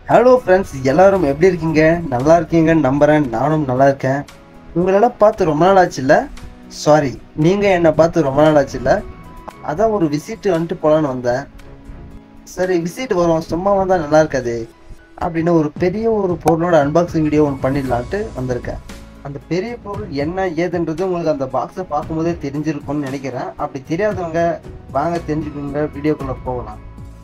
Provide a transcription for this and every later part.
hello friends எல்லாரும் எப்படி இருக்கீங்க நல்லா இருக்கீங்கன்னு நம்புறேன் நானும் நல்லா இருக்கேன் உங்களெல்லாம் பார்த்து ரொம்ப நாள் ஆச்சுல்ல சாரி நீங்கள் என்னை பார்த்து ரொம்ப நாள் ஆச்சுல்ல அதான் ஒரு விசிட் வந்துட்டு போகலான்னு வந்தேன் சரி விசிட் வரும் சும்மா வந்தால் நல்லா இருக்காது அப்படின்னு ஒரு பெரிய ஒரு பொருளோட அன்பாக்சிங் வீடியோ ஒன்று பண்ணிடலான்ட்டு வந்திருக்கேன் அந்த பெரிய பொருள் என்ன ஏதுன்றது உங்களுக்கு அந்த பாக்ஸை பார்க்கும்போதே தெரிஞ்சிருக்கும்னு நினைக்கிறேன் அப்படி தெரியாதவங்க வாங்க தெரிஞ்சுக்கோங்க வீடியோக்குள்ளே போகலாம்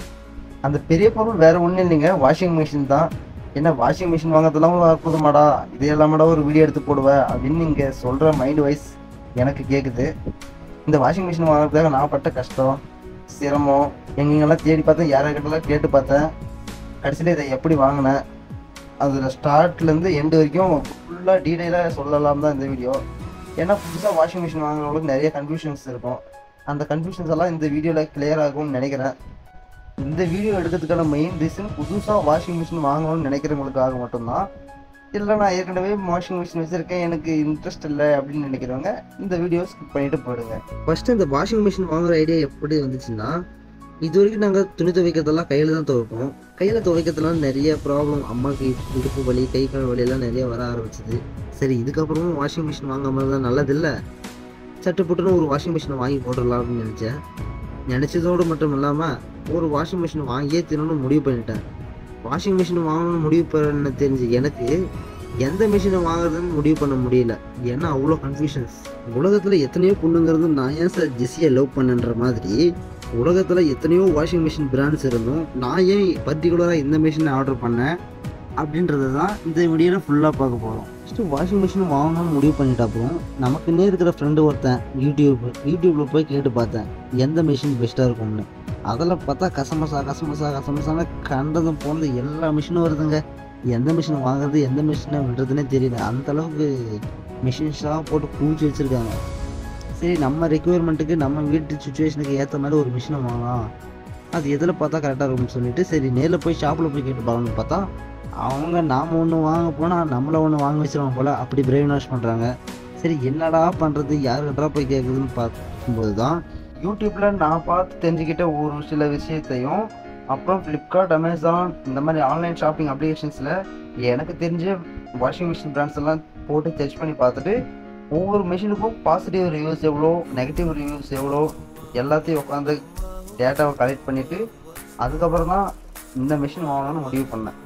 அந்த பெரிய பொருள் வேற ஒன்றும் இல்லைங்க வாஷிங் மிஷின் தான் என்ன வாஷிங் மிஷின் வாங்குறதுலாம் ஒரு அற்புதமாடா இது எல்லாமாடா ஒரு வீடியோ எடுத்து போடுவேன் அப்படின்னு நீங்கள் சொல்கிற மைண்ட் வைஸ் எனக்கு கேட்குது இந்த வாஷிங் மிஷின் வாங்குறதுக்காக நான் பட்ட கஷ்டம் சிரமம் எங்கெங்கெல்லாம் தேடி பார்த்தேன் யாராக்கிட்டலாம் கேட்டு பார்த்தேன் கடைசியில் இதை எப்படி வாங்கினேன் அதில் ஸ்டார்ட்லேருந்து எண்டு வரைக்கும் ஃபுல்லாக டீட்டெயிலாக சொல்லலாம் தான் இந்த வீடியோ ஏன்னா புதுசாக வாஷிங் மிஷின் வாங்குறவங்களுக்கு நிறைய கன்ஃபியூஷன்ஸ் இருக்கும் அந்த கன்ஃபியூஷன்ஸ் எல்லாம் இந்த வீடியோவில் கிளியர் ஆகும்னு நினைக்கிறேன் இந்த வீடியோ எடுக்கிறதுக்கான மெயின் ரீசன் புதுசாக வாஷிங் மிஷின் வாங்கணும்னு நினைக்கிறவங்களுக்காக மட்டும்தான் இல்லை நான் ஏற்கனவே வாஷிங் மிஷின் வச்சுருக்கேன் எனக்கு இன்ட்ரெஸ்ட் இல்லை அப்படின்னு நினைக்கிறவங்க இந்த வீடியோ ஸ்கிப் பண்ணிட்டு போயிடுங்க ஃபர்ஸ்ட் இந்த வாஷிங் மிஷின் வாங்குற ஐடியா எப்படி வந்துச்சுன்னா இது வரைக்கும் நாங்கள் துணி துவைக்கிறதெல்லாம் கையில் தான் துவைப்போம் கையில் துவைக்கிறதுலாம் நிறைய ப்ராப்ளம் அம்மாவுக்கு இடுப்பு வலி கை கால் வலியெல்லாம் நிறைய வர ஆரம்பிச்சிது சரி இதுக்கப்புறமும் வாஷிங் மிஷின் வாங்காமல் தான் நல்லதில்லை சட்டு புட்டுன்னு ஒரு வாஷிங் மிஷினை வாங்கி போட்டுடலாம் அப்படின்னு நினச்சேன் நினச்சதோடு மட்டும் இல்லாமல் ஒரு வாஷிங் மிஷின் வாங்கியே தினமும் முடிவு பண்ணிட்டேன் வாஷிங் மிஷின் வாங்கணும்னு முடிவு பண்ண தெரிஞ்சு எனக்கு எந்த மிஷினை வாங்குறதுன்னு முடிவு பண்ண முடியல ஏன்னா அவ்வளோ கன்ஃபியூஷன்ஸ் உலகத்தில் எத்தனையோ பொண்ணுங்கிறது நான் ஏன் சார் ஜெஸ்ஸியை லவ் பண்ணுன்ற மாதிரி உலகத்தில் எத்தனையோ வாஷிங் மிஷின் பிராண்ட்ஸ் இருந்தும் நான் ஏன் பர்டிகுலராக இந்த மிஷினை ஆர்டர் பண்ணேன் அப்படின்றது தான் இந்த வீடியோவில் ஃபுல்லாக பார்க்க போகிறோம் ஃபஸ்ட்டு வாஷிங் மிஷின் வாங்கணும்னு முடிவு பண்ணிட்ட அப்புறம் நமக்குன்னே இருக்கிற ஃப்ரெண்டு ஒருத்தன் யூடியூப் யூடியூப்பில் போய் கேட்டு பார்த்தேன் எந்த மிஷின் பெஸ்ட்டாக இருக்கும்னு அதில் பார்த்தா கசமசா கசமசா கசமசான கண்டதும் போனது எல்லா மிஷினும் வருதுங்க எந்த மிஷினை வாங்குறது எந்த மிஷினை விடுறதுனே தெரியல அந்த அளவுக்கு மிஷின்ஸ்லாம் போட்டு குவிச்சு வச்சுருக்காங்க சரி நம்ம ரெக்குயர்மெண்ட்டுக்கு நம்ம வீட்டு சுச்சுவேஷனுக்கு ஏற்ற மாதிரி ஒரு மிஷினை வாங்கலாம் அது எதில் பார்த்தா கரெக்டாக இருக்கும்னு சொல்லிட்டு சரி நேரில் போய் ஷாப்பில் போய் கேட்டு பார்க்கணும்னு பார்த்தா அவங்க நாம் ஒன்று வாங்க போனால் நம்மளை ஒன்று வாங்க வச்சிருவாங்க போல் அப்படி பிரெயின் வாஷ் பண்ணுறாங்க சரி என்னடா பண்ணுறது யாருக்கிட்டா போய் கேட்குதுன்னு பார்க்கும்போது தான் யூடியூப்பில் நான் பார்த்து தெரிஞ்சுக்கிட்ட ஒரு சில விஷயத்தையும் அப்புறம் ஃப்ளிப்கார்ட் அமேசான் இந்த மாதிரி ஆன்லைன் ஷாப்பிங் அப்ளிகேஷன்ஸில் எனக்கு தெரிஞ்ச வாஷிங் மிஷின் பிராண்ட்ஸ் எல்லாம் போட்டு செக் பண்ணி பார்த்துட்டு ஒவ்வொரு மிஷினுக்கும் பாசிட்டிவ் ரிவ்யூஸ் எவ்வளோ நெகட்டிவ் ரிவ்யூஸ் எவ்வளோ எல்லாத்தையும் உட்காந்து டேட்டாவை கலெக்ட் பண்ணிவிட்டு அதுக்கப்புறம் தான் இந்த மிஷின் வாங்கணும்னு முடிவு பண்ணேன்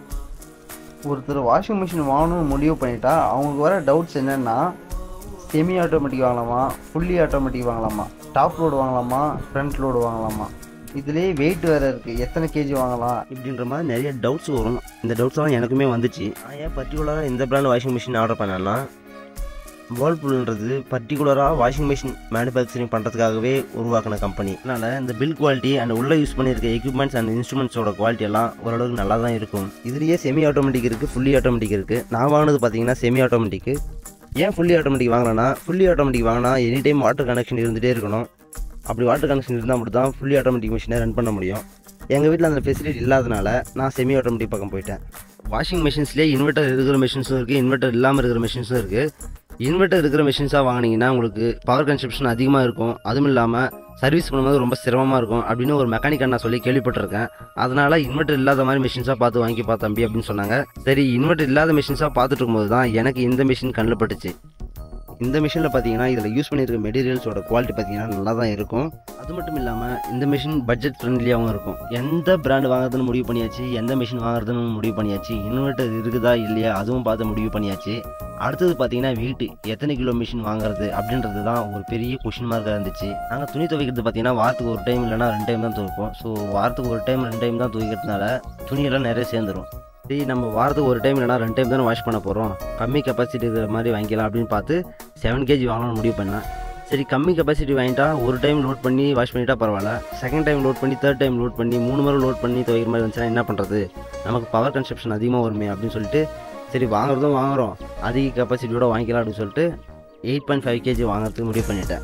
ஒருத்தர் வாஷிங் மிஷின் வாங்கணும்னு முடிவு பண்ணிட்டா அவங்களுக்கு வர டவுட்ஸ் என்னென்னா செமி ஆட்டோமேட்டிக் வாங்கலாமா ஃபுல்லி ஆட்டோமேட்டிக் வாங்கலாமா டாப் லோடு வாங்கலாமா ஃப்ரண்ட் லோடு வாங்கலாமா இதுலேயே வெயிட் வேறு இருக்குது எத்தனை கேஜி வாங்கலாம் இப்படின்ற மாதிரி நிறைய டவுட்ஸ் வரும் இந்த டவுட்ஸ்லாம் எனக்குமே வந்துச்சு நான் ஏன் பர்டிகுலராக இந்த பிராண்ட் வாஷிங் மிஷின் ஆர்டர் பண்ணேன்னா வேர்ல்பூல்ன்றது பர்டிகுலராக வாஷிங் மிஷின் மேனுஃபேக்சரிங் பண்ணுறதுக்காகவே உருவாக்கின கம்பெனி அதனால் இந்த பில் குவாலிட்டி அண்ட் உள்ளே யூஸ் பண்ணியிருக்க எக்யூப்மெண்ட்ஸ் அண்ட் இன்ஸ்ட்ருமெண்ட்ஸோட குவாலிட்டி எல்லாம் ஓரளவுக்கு நல்லா தான் இருக்கும் இதுலேயே செமி ஆட்டோமேட்டிக் இருக்குது ஃபுல்லி ஆட்டோமேட்டிக் இருக்குது நான் வாங்கினது பார்த்தீங்கன்னா செமி ஆட்டோமேட்டிக்கு ஏன் ஃபுல்லி ஆட்டோமேட்டிக் வாங்கினேன்னா ஃபுல்லி ஆட்டோமேட்டிக் வாங்கினா எனி டைம் வாட்டர் கனெக்ஷன் இருந்துகிட்டே இருக்கணும் அப்படி வாட்டர் கனெக்ஷன் இருந்தால் மட்டும் தான் ஃபுல்லி ஆட்டோமேட்டிக் மிஷினை ரன் பண்ண முடியும் எங்கள் வீட்டில் அந்த ஃபெசிலிட்டி இல்லாதனால நான் செமி ஆட்டோமேட்டிக் பக்கம் போயிட்டேன் வாஷிங் மிஷின்ஸ்லேயே இன்வெர்ட்டர் இருக்கிற மிஷின்ஸும் இருக்குது இன்வெர்ட்டர் இல்லாமல் இருக்கிற மிஷின்ஸும் இருக்குது இன்வெர்ட்டர் இருக்கிற மிஷின்ஸாக வாங்கினீங்கன்னா உங்களுக்கு பவர் கன்சப்ஷன் அதிகமாக இருக்கும் அதுவும் இல்லாமல் சர்வீஸ் பண்ணும்போது ரொம்ப சிரமமாக இருக்கும் அப்படின்னு ஒரு மெக்கானிக் நான் சொல்லி கேள்விப்பட்டிருக்கேன் அதனால் இன்வெர்ட்டர் இல்லாத மாதிரி மிஷின்ஸாக பார்த்து வாங்கி பார்த்து தம்பி அப்படின்னு சொன்னாங்க சரி இன்வெர்ட்டர் இல்லாத மிஷின்ஸாக பார்த்துட்டு இருக்கும்போது தான் எனக்கு இந்த மிஷின் கண்ணில் பட்டுச்சு இந்த மிஷினில் பார்த்தீங்கன்னா இதில் யூஸ் பண்ணியிருக்க மெட்டீரியல்ஸோட குவாலிட்டி பார்த்தீங்கன்னா நல்லா தான் இருக்கும் அது மட்டும் இல்லாமல் இந்த மிஷின் பட்ஜெட் ஃப்ரெண்ட்லியாகவும் இருக்கும் எந்த பிராண்ட் வாங்குறதுன்னு முடிவு பண்ணியாச்சு எந்த மிஷின் வாங்குறதுன்னு முடிவு பண்ணியாச்சு இன்வெர்ட்டர் இருக்குதா இல்லையா அதுவும் பார்த்து முடிவு பண்ணியாச்சு அடுத்தது பார்த்தீங்கன்னா வீட்டு எத்தனை கிலோ மிஷின் வாங்குறது அப்படின்றது தான் ஒரு பெரிய கொஷின் மார்க்காக இருந்துச்சு நாங்கள் துணி துவைக்கிறது பார்த்தீங்கன்னா வாரத்துக்கு ஒரு டைம் இல்லைனா ரெண்டு டைம் தான் துவைப்போம் ஸோ வாரத்துக்கு ஒரு டைம் ரெண்டு டைம் தான் துவைக்கிறதுனால துணியெல்லாம் நிறைய சேர்ந்துடும் சரி நம்ம வாரத்துக்கு ஒரு டைம் இல்லைனா ரெண்டு டைம் தானே வாஷ் பண்ண போகிறோம் கம்மி கெப்பாசிட்டி இருக்கிற மாதிரி வாங்கிக்கலாம் அப்படின்னு பார்த்து செவன் கேஜி வாங்கலாம்னு முடிவு பண்ணேன் சரி கம்மி கெப்பாசிட்டி வாங்கிட்டா ஒரு டைம் லோட் பண்ணி வாஷ் பண்ணிட்டா பரவாயில்ல செகண்ட் டைம் லோட் பண்ணி தேர்ட் டைம் லோட் பண்ணி மூணு முறை லோட் பண்ணி துவைக்கிற மாதிரி வந்துச்சுன்னா என்ன பண்ணுறது நமக்கு பவர் கன்சப்ஷன் அதிகமாக வருமே அப்படின்னு சொல்லிட்டு சரி வாங்குறதும் வாங்குறோம் அதிக கெப்பாசிட்டியோட வாங்கிக்கலாம் அப்படின்னு சொல்லிட்டு எயிட் பாயிண்ட் ஃபைவ் கேஜி வாங்குறதுக்கு முடிவு பண்ணிட்டேன்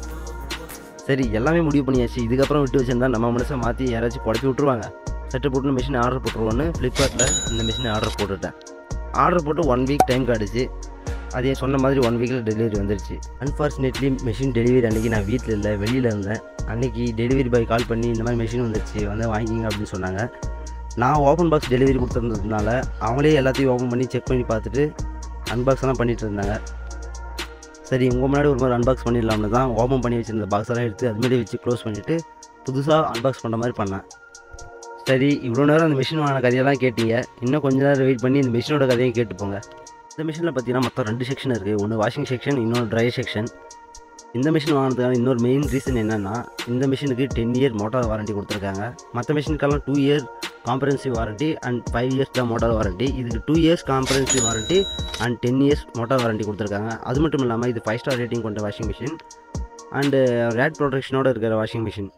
சரி எல்லாமே முடிவு பண்ணியாச்சு இதுக்கப்புறம் விட்டு வச்சிருந்தா நம்ம மனசை மாற்றி யாராச்சும் குழப்பி விட்ருவாங்க செட்டு போட்டு மிஷின் ஆர்டர் போட்டுருவோன்னு ஃப்ளிப்கார்ட்டில் இந்த மிஷினை ஆர்டர் போட்டுட்டேன் ஆர்டர் போட்டு ஒன் வீக் டைம் காட்டுச்சு அதே சொன்ன மாதிரி ஒன் வீக்கில் டெலிவரி வந்துருச்சு அன்ஃபார்ச்சுனேட்லி மிஷின் டெலிவரி அன்றைக்கி நான் வீட்டில் இல்லை வெளியில் இருந்தேன் அன்றைக்கி டெலிவரி பாய் கால் பண்ணி இந்த மாதிரி மிஷின் வந்துருச்சு வந்து வாங்கிக்கிங்க அப்படின்னு சொன்னாங்க நான் ஓப்பன் பாக்ஸ் டெலிவரி கொடுத்துருந்ததுனால அவங்களே எல்லாத்தையும் ஓப்பன் பண்ணி செக் பண்ணி பார்த்துட்டு அன்பாக்ஸ் எல்லாம் பண்ணிட்டு இருந்தாங்க சரி உங்கள் முன்னாடி ஒரு மாதிரி அன்பாக்ஸ் பண்ணிடலாம்னு தான் ஓப்பன் பண்ணி வச்சிருந்த பாக்ஸ் எல்லாம் எடுத்து அது மாதிரி வச்சு க்ளோஸ் பண்ணிவிட்டு புதுசாக அன்பாக்ஸ் பண்ணுற மாதிரி பண்ணேன் சரி இவ்வளோ நேரம் அந்த மிஷின் வாங்கின கதையெல்லாம் கேட்டீங்க இன்னும் கொஞ்ச நேரம் வெயிட் பண்ணி இந்த மிஷினோட கதையும் கேட்டு போங்க இந்த மிஷினில் பார்த்தீங்கன்னா மொத்தம் ரெண்டு செக்ஷன் இருக்குது ஒன்று வாஷிங் செக்ஷன் இன்னொன்று ட்ரை செக்ஷன் இந்த மிஷின் வாங்கினதுக்கான இன்னொரு மெயின் ரீசன் என்னென்னா இந்த மிஷினுக்கு டென் இயர் மோட்டார் வாரண்டி கொடுத்துருக்காங்க மற்ற மிஷினுக்கெல்லாம் two year comprehensive warranty and five years தான் மோட்டார் வாரண்டி இதுக்கு two years comprehensive warranty and ten years motor warranty கொடுத்துருக்காங்க அது மட்டும் இல்லாமல் இது ஃபைவ் ஸ்டார் ரேட்டிங் கொண்ட வாஷிங் மிஷின் அண்டு ரேட் ப்ரொடெக்ஷனோட இருக்கிற வாஷிங் மிஷின்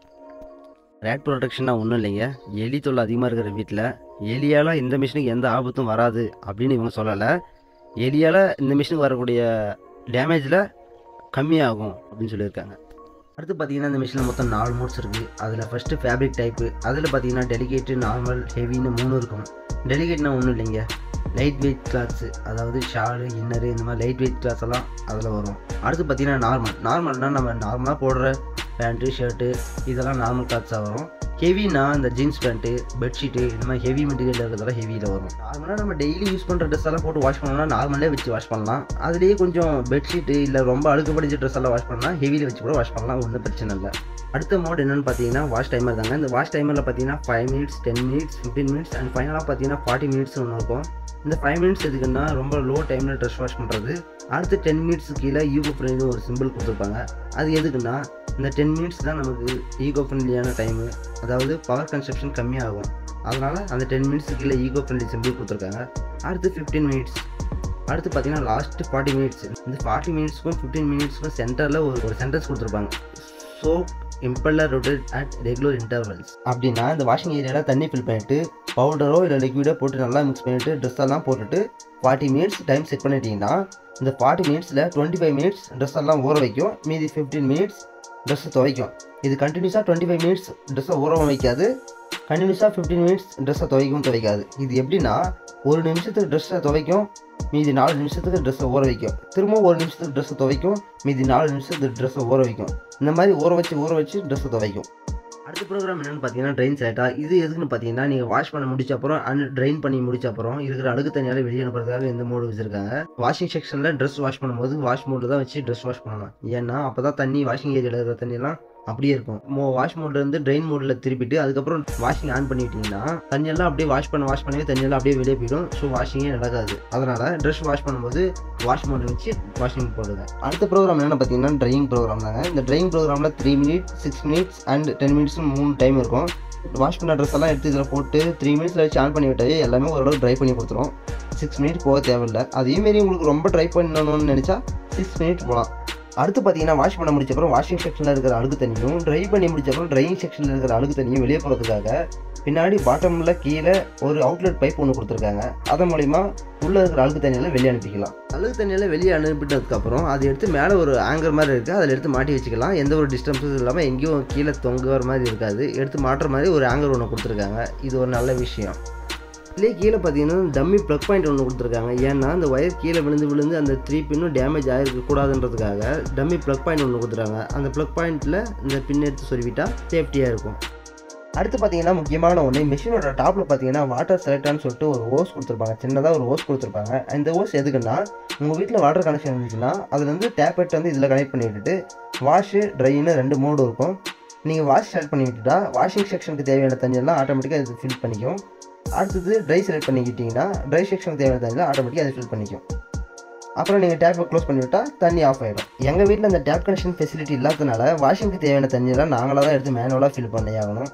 ரேட் ப்ரொடெக்ஷனாக ஒன்றும் இல்லைங்க எலி தொல்லை அதிகமாக இருக்கிற வீட்டில் எலியால் இந்த மிஷினுக்கு எந்த ஆபத்தும் வராது அப்படின்னு இவங்க சொல்லலை எலியால் இந்த மிஷினுக்கு வரக்கூடிய டேமேஜில் கம்மியாகும் அப்படின்னு சொல்லியிருக்காங்க அடுத்து பார்த்தீங்கன்னா இந்த மிஷினில் மொத்தம் நாலு மோட்ஸ் இருக்குது அதில் ஃபஸ்ட்டு ஃபேப்ரிக் டைப்பு அதில் பார்த்தீங்கன்னா டெலிகேட்டு நார்மல் ஹெவின்னு மூணு இருக்கும் டெலிகேட்னா ஒன்றும் இல்லைங்க லைட் வெயிட் கிளாத்ஸு அதாவது ஷாலு இன்னரு இந்த மாதிரி லைட் வெயிட் கிளாத்ஸ் எல்லாம் அதில் வரும் அடுத்து பார்த்தீங்கன்னா நார்மல் நார்மல்னால் நம்ம நார்மலாக போடுற பேண்ட்டு ஷர்ட்டு இதெல்லாம் நார்மல் கிளாத்ஸாக வரும் ஹெவினா இந்த ஜீன்ஸ் பேண்ட்டு பெட்ஷீட்டு இந்த மாதிரி ஹெவி மெட்டீரியல் இருக்கிறதெல்லாம் ஹெவியில் வரும் நார்மலாக நம்ம டெய்லி யூஸ் பண்ணுற ட்ரெஸ் எல்லாம் போட்டு வாஷ் பண்ணோம்னா நார்மலே வச்சு வாஷ் பண்ணலாம் அதுலேயே கொஞ்சம் பெட்ஷீட்டு இல்லை ரொம்ப அழுக்கு படிச்ச ட்ரெஸ் எல்லாம் வாஷ் பண்ணால் ஹெவியில் வச்சு கூட வாஷ் பண்ணலாம் ஒன்றும் பிரச்சனை இல்லை அடுத்த மோட் என்னென்னு பார்த்தீங்கன்னா வாஷ் டைமர் தாங்க இந்த வாஷ் டைமரில் பார்த்தீங்கன்னா five minutes ten minutes fifteen minutes and ஃபைனலாக பார்த்தீங்கன்னா ஃபார்ட்டி மினிட்ஸ் ஒன்று இருக்கும் இந்த ஃபைவ் மினிட்ஸ் எதுக்குன்னா ரொம்ப லோ டைமில் ட்ரெஸ் வாஷ் பண்ணுறது அடுத்து டென் மினிட்ஸ் கீழே ஈகோ ஃப்ரெண்ட்னு ஒரு சிம்பிள் கொடுத்துருப்பாங்க அது எதுக்குன்னா இந்த டென் மினிட்ஸ் தான் நமக்கு ஈகோ ஃப்ரெண்ட்லியான டைமு அதாவது பவர் கன்சப்ஷன் கம்மியாகும் அதனால் அந்த டென் மினிட்ஸ் கீழே ஈகோ ஃப்ரெண்ட்லி சிம்பிள் கொடுத்துருக்காங்க அடுத்து ஃபிஃப்டீன் மினிட்ஸ் அடுத்து பார்த்தீங்கன்னா லாஸ்ட்டு ஃபார்ட்டி மினிட்ஸ் இந்த ஃபார்ட்டி மினிட்ஸ்க்கும் ஃபிஃப்டீன் மினிட்ஸ்க்கும் சென்டரில் ஒரு ஒரு சென்டென்ஸ் கொடுத்துருப்பாங்க so impeller rotate at regular intervals அப்படின்னா இந்த வாஷிங் ஏரியாவில் தண்ணி ஃபில் பண்ணிவிட்டு பவுடரோ இல்லை லிக்விடோ போட்டு நல்லா மிக்ஸ் பண்ணிவிட்டு ட்ரெஸ் எல்லாம் போட்டுட்டு ஃபார்ட்டி மினிட்ஸ் டைம் செட் பண்ணிட்டீங்கன்னா இந்த ஃபார்ட்டி மினிட்ஸில் டுவெண்ட்டி ஃபைவ் மினிட்ஸ் ட்ரெஸ் எல்லாம் ஊற வைக்கும் மீதி ஃபிஃப்டீன் மினிட்ஸ் ட்ரெஸ்ஸை துவைக்கும் இது கண்டினியூஸாக டுவெண்ட்டி ஃபைவ் மினிட்ஸ் ட்ரெஸ்ஸை ஊற வைக்காது கண்டினியூஸாக ஃபிஃப்டீன் மினிட்ஸ் ட்ரெஸ்ஸை துவைக்கும் துவைக்காது இது எப்படின்னா ஒரு நிமிஷத்துக்கு ட்ரெஸ்ஸை துவைக்கும் மீதி நாலு நிமிஷத்துக்கு ட்ரெஸ்ஸை ஊற வைக்கும் திரும்ப ஒரு நிமிஷத்துக்கு ட்ரெஸ்ஸை துவைக்கும் மீதி நாலு நிமிஷத்துக்கு ட்ரெஸ்ஸை ஊற வைக்கும் இந்த மாதிரி ஊற வச்சு ஊற வச்சு ட்ரெஸ்ஸை துவைக்கும் அடுத்த ப்ரோக்ராம் என்னென்னு பார்த்தீங்கன்னா ட்ரெயின் செட்டா இது எதுக்குன்னு பார்த்தீங்கன்னா நீங்கள் வாஷ் பண்ண முடிச்ச அப்புறம் அண்ட் ட்ரெயின் பண்ணி முடிச்ச அப்புறம் இருக்கிற அழுக்கு தண்ணியால் வெளியே அனுப்புறதுக்காக இந்த மோடு வச்சிருக்காங்க வாஷிங் செக்ஷனில் ட்ரெஸ் வாஷ் பண்ணும்போது வாஷ் மோடில் தான் வச்சு ட்ரெஸ் வாஷ் பண்ணணும் ஏன்னா அப்போ தான் தண்ணி வாஷிங் ஏரியாவில் இருக்கிற தண்ணியெல்லாம் அப்படியே இருக்கும் மோ வாஷ் மோட்லேருந்து ட்ரெயின் மோடில் திருப்பிட்டு அதுக்கப்புறம் வாஷிங் ஆன் பண்ணிட்டீங்கன்னா தண்ணியெல்லாம் அப்படியே வாஷ் பண்ண வாஷ் பண்ணவே தண்ணியெல்லாம் அப்படியே வெளியே போயிடும் ஸோ வாஷிங்கே நடக்காது அதனால் ட்ரெஸ் வாஷ் பண்ணும்போது வாஷ் மோடில் வச்சு வாஷிங் போடுங்க அடுத்த ப்ரோக்ராம் என்னென்னு பார்த்தீங்கன்னா ட்ரையிங் ப்ரோக்ராம் தாங்க இந்த ட்ரையிங் ப்ரோக்ராமில் three minute six minutes and ten minutes மூணு டைம் இருக்கும் வாஷ் பண்ண ட்ரெஸ் எல்லாம் எடுத்து இதில் போட்டு த்ரீ மினிட்ஸில் வச்சு ஆன் பண்ணி விட்டாவே எல்லாமே ஓரளவு ட்ரை பண்ணி கொடுத்துரும் சிக்ஸ் மினிட் போக தேவையில்லை அதேமாரி உங்களுக்கு ரொம்ப ட்ரை பண்ணணும்னு நினச்சா சிக்ஸ் மினிட் போகலாம் அடுத்து பார்த்தீங்கன்னா வாஷ் பண்ண முடிச்சப்பறம் வாஷிங் செக்ஷனில் இருக்கிற அழுக்கு தண்ணியும் ட்ரை பண்ணி முடிச்சப்பறம் ட்ரையிங் செக்ஷனில் இருக்கிற அழுக்கு தண்ணியும் வெளியே போகிறதுக்காக பின்னாடி பாட்டமில் கீழே ஒரு அவுட்லெட் பைப் ஒன்று கொடுத்துருக்காங்க அதன் மூலிமா உள்ளே இருக்கிற அழுக்கு தண்ணியெல்லாம் வெளியே அனுப்பிக்கலாம் அழுக்கு தண்ணியெல்லாம் வெளியே அனுப்பிட்டதுக்கப்புறம் அதை எடுத்து மேலே ஒரு ஆங்கர் மாதிரி இருக்குது அதில் எடுத்து மாட்டி வச்சுக்கலாம் எந்த ஒரு டிஸ்டர்பன்ஸும் இல்லாமல் எங்கேயும் கீழே தொங்குற மாதிரி இருக்காது எடுத்து மாட்டுற மாதிரி ஒரு ஆங்கர் ஒன்று கொடுத்துருக்காங்க இது ஒரு நல்ல விஷயம் இதுலேயே கீழே பார்த்தீங்கன்னா டம்மி ப்ளக் பாயிண்ட் ஒன்று கொடுத்துருக்காங்க ஏன்னா அந்த ஒயர் கீழே விழுந்து விழுந்து அந்த த்ரீ பின்னும் டேமேஜ் ஆகிருக்க கூடாதுன்றதுக்காக டம்மி ப்ளக் பாயிண்ட் ஒன்று கொடுத்துருக்காங்க அந்த ப்ளக் பாயிண்ட்டில் இந்த பின் எடுத்து சொருவிட்டா சேஃப்டியாக இருக்கும் அடுத்து பார்த்தீங்கன்னா முக்கியமான ஒன்று மிஷினோட டாப்பில் பார்த்தீங்கன்னா வாட்டர் செலக்டான்னு சொல்லிட்டு ஒரு ஓஸ் கொடுத்துருப்பாங்க சின்னதாக ஒரு ஓஸ் கொடுத்துருப்பாங்க இந்த ஓஸ் எதுக்குன்னா உங்கள் வீட்டில் வாட்டர் கனெக்ஷன் இருந்துச்சுன்னா அதுலேருந்து டேப் எடுத்து வந்து இதில் கனெக்ட் பண்ணி விட்டுட்டு வாஷு ட்ரைன்னு ரெண்டு மோடு இருக்கும் நீங்கள் வாஷ் செலக்ட் பண்ணி விட்டுட்டா வாஷிங் செக்ஷனுக்கு தேவையான தண்ணியெல்லாம் ஆட்டோமேட்டிக்காக இது ஃபில் பண்ணிக்கும் அடுத்தது ட்ரை செலக்ட் பண்ணிக்கிட்டிங்கன்னா ட்ரை செக்ஷனுக்கு தேவையான தண்ணியில் ஆட்டோமேட்டிக்காக அது ஃபில் பண்ணிக்கும் அப்புறம் நீங்கள் டேப்பை க்ளோஸ் பண்ணிவிட்டா தண்ணி ஆஃப் ஆகிடும் எங்கள் வீட்டில் அந்த டேப் கனெக்ஷன் ஃபெசிலிட்டி இல்லாததுனால வாஷிங்க்கு தேவையான தண்ணியெல்லாம் நாங்களாக தான் எடுத்து மேனுவலாக ஃபில் பண்ணி ஆகணும்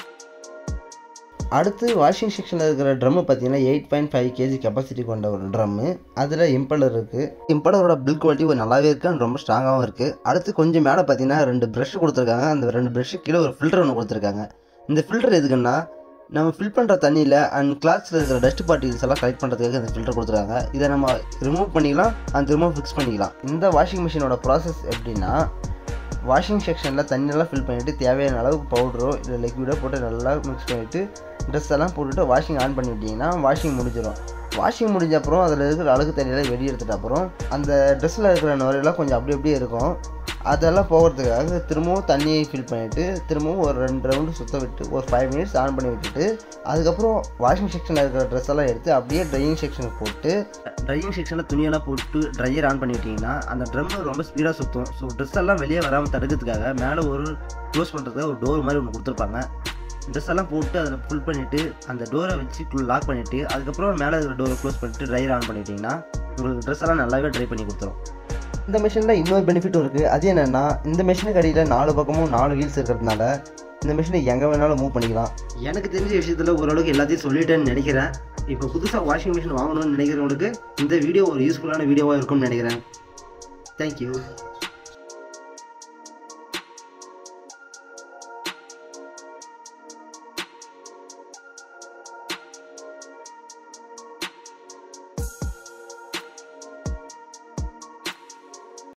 அடுத்து வாஷிங் செக்ஷனில் இருக்கிற ட்ரம்மு பார்த்தீங்கன்னா eight point five KG capacity கொண்ட ஒரு ட்ரம்மு அதில் இம்பலர் இருக்குது இம்பலரோட பில் குவாலிட்டி கொஞ்சம் நல்லாவே இருக்குது and ரொம்ப ஸ்ட்ராங்காகவும் இருக்குது அடுத்து கொஞ்சம் மேலே பார்த்தீங்கன்னா ரெண்டு ப்ரஷ் கொடுத்துருக்காங்க அந்த ரெண்டு ப்ரஷ்ஷு கீழே ஒரு ஃபில்டர் ஒன்று கொடுத்துருக்காங்க இந்த ஃபில்டர் எதுக்குன்னா நம்ம ஃபில் பண்ணுற தண்ணியில் அண்ட் கிளாத்ஸில் இருக்கிற டஸ்ட் பார்ட்டிகல்ஸ் எல்லாம் கலெக்ட் பண்ணுறதுக்காக இந்த ஃபில்டர் கொடுத்துருக்காங்க இதை நம்ம ரிமூவ் பண்ணிக்கலாம் அந்த திரும்ப ஃபிக்ஸ் பண்ணிக்கலாம் இந்த வாஷிங் மிஷினோட ப்ராசஸ் எப்படின்னா வாஷிங் செக்ஷனில் தண்ணியெல்லாம் ஃபில் பண்ணிவிட்டு தேவையான அளவுக்கு பவுடரோ இல்லை லிக்விடோ போட்டு நல்லா மிக்ஸ் பண்ணிவிட்டு ட்ரெஸ் எல்லாம் போட்டுட்டு வாஷிங் ஆன் பண்ணி விட்டிங்கன்னா வாஷிங் முடிஞ்சிடும் வாஷிங் முடிஞ்ச அப்புறம் அதில் இருக்கிற அழுக்கு தண்ணியெல்லாம் வெளியே எடுத்துட்ட அப்புறம் அந்த ட்ரெஸ்ஸில் இருக்கிற நுரையெல்லாம் கொஞ்சம் அப்படி அப்படியே இருக்கும் அதெல்லாம் போகிறதுக்காக திரும்பவும் தண்ணியை ஃபில் பண்ணிவிட்டு திரும்பவும் ஒரு ரெண்டு ரவுண்டு சுத்த விட்டு ஒரு ஃபைவ் மினிட்ஸ் ஆன் பண்ணி விட்டுட்டு அதுக்கப்புறம் வாஷிங் செக்ஷனில் இருக்கிற ட்ரெஸ் எல்லாம் எடுத்து அப்படியே ட்ரையிங் செக்ஷனுக்கு போட்டு ட்ரையிங் செக்ஷனில் துணியெல்லாம் போட்டு ட்ரையர் ஆன் பண்ணிட்டீங்கன்னா அந்த ட்ரம் ரொம்ப ஸ்பீடாக சுற்றும் ஸோ ட்ரெஸ் எல்லாம் வெளியே வராமல் தடுக்கிறதுக்காக மேலே ஒரு க்ளோஸ் பண்ணுறதுக்காக ஒரு டோர் மாதிரி ஒன்று கொடுத்துருப்பாங்க ட்ரெஸ் எல்லாம் போட்டு அதில் ஃபுல் பண்ணிவிட்டு அந்த டோரை வச்சு லாக் பண்ணிவிட்டு அதுக்கப்புறம் மேலே இருக்கிற டோரை க்ளோஸ் பண்ணிவிட்டு ட்ரையர் ஆன் பண்ணிட்டீங்கன்னா உங்களுக்கு ட்ரெஸ் எல்லாம் நல்லாவே ட்ரை பண்ணி கொடுத்துரும் இந்த மிஷினில் இன்னொரு பெனிஃபிட்டும் இருக்குது அது என்னென்னா இந்த மிஷினுக்கு அடியில் நாலு பக்கமும் நாலு வீல்ஸ் இருக்கிறதுனால இந்த மிஷினை எங்கே வேணாலும் மூவ் பண்ணிக்கலாம் எனக்கு தெரிஞ்ச விஷயத்தில் ஓரளவுக்கு எல்லாத்தையும் சொல்லிட்டேன்னு நினைக்கிறேன் இப்போ புதுசாக வாஷிங் மிஷின் வாங்கணும்னு நினைக்கிறவங்களுக்கு இந்த வீடியோ ஒரு யூஸ்ஃபுல்லான வீடியோவாக இருக்கும்னு நினைக்கிறேன் தேங்க்யூ